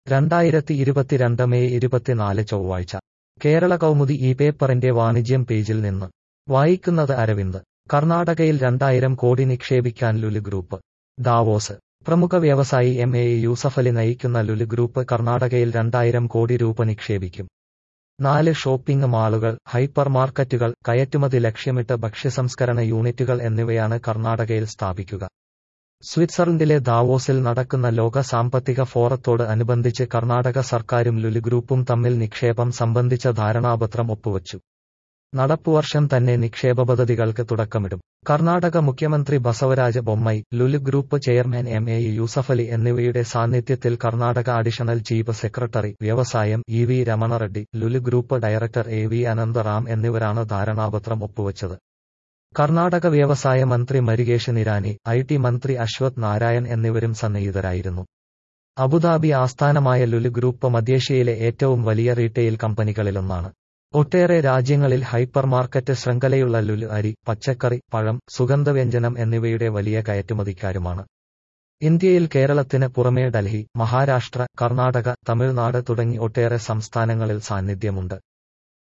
രണ്ടായിരത്തി ഇരുപത്തിരണ്ട് മെയ് ഇരുപത്തിനാല് ചൊവ്വാഴ്ച കേരള കൗമുദി ഈ പേപ്പറിന്റെ വാണിജ്യം പേജിൽ നിന്ന് വായിക്കുന്നത് അരവിന്ദ് കർണാടകയിൽ രണ്ടായിരം കോടി നിക്ഷേപിക്കാൻ ലുലു ഗ്രൂപ്പ് ഡാവോസ് പ്രമുഖ വ്യവസായി എം എ യൂസഫലി നയിക്കുന്ന ലുലു ഗ്രൂപ്പ് കർണാടകയിൽ രണ്ടായിരം കോടി രൂപ നിക്ഷേപിക്കും നാല് ഷോപ്പിംഗ് മാളുകൾ ഹൈപ്പർ മാർക്കറ്റുകൾ കയറ്റുമതി ലക്ഷ്യമിട്ട് ഭക്ഷ്യസംസ്കരണ യൂണിറ്റുകൾ എന്നിവയാണ് കർണാടകയിൽ സ്ഥാപിക്കുക സ്വിറ്റ്സർലൻഡിലെ ദാവോസിൽ നടക്കുന്ന ലോക സാമ്പത്തിക ഫോറത്തോട് അനുബന്ധിച്ച് കർണാടക സർക്കാരും ലുലു ഗ്രൂപ്പും തമ്മിൽ നിക്ഷേപം സംബന്ധിച്ച ധാരണാപത്രം ഒപ്പുവച്ചു നടപ്പുവർഷം തന്നെ നിക്ഷേപ പദ്ധതികൾക്ക് തുടക്കമിടും കർണാടക മുഖ്യമന്ത്രി Basavaraja Bommai Lulu group chairman M A Yusuffali എന്നിവയുടെ സാന്നിധ്യത്തിൽ കർണാടക അഡീഷണൽ ചീഫ് സെക്രട്ടറി വ്യവസായം E V Ramanareddy Lulu group director A V Anantharam എന്നിവരാണ് ധാരണാപത്രം ഒപ്പുവച്ചത് കർണാടക വ്യവസായ മന്ത്രി മരികേഷ് നിരാനി ഐ ടി മന്ത്രി അശ്വത് നാരായൺ എന്നിവരും സന്നിഹിതരായിരുന്നു അബുദാബി ആസ്ഥാനമായ ലുലു ഗ്രൂപ്പ് മധ്യേഷ്യയിലെ ഏറ്റവും വലിയ റീറ്റെയിൽ കമ്പനികളിലൊന്നാണ് ഒട്ടേറെ രാജ്യങ്ങളിൽ ഹൈപ്പർ മാർക്കറ്റ് ശൃംഖലയുള്ള ലുലു അരി പച്ചക്കറി പഴം സുഗന്ധവ്യഞ്ജനം എന്നിവയുടെ വലിയ കയറ്റുമതിക്കാരുമാണ് ഇന്ത്യയിൽ കേരളത്തിന് പുറമേ ഡൽഹി മഹാരാഷ്ട്ര കർണാടക തമിഴ്നാട് തുടങ്ങി ഒട്ടേറെ സംസ്ഥാനങ്ങളിൽ സാന്നിധ്യമുണ്ട്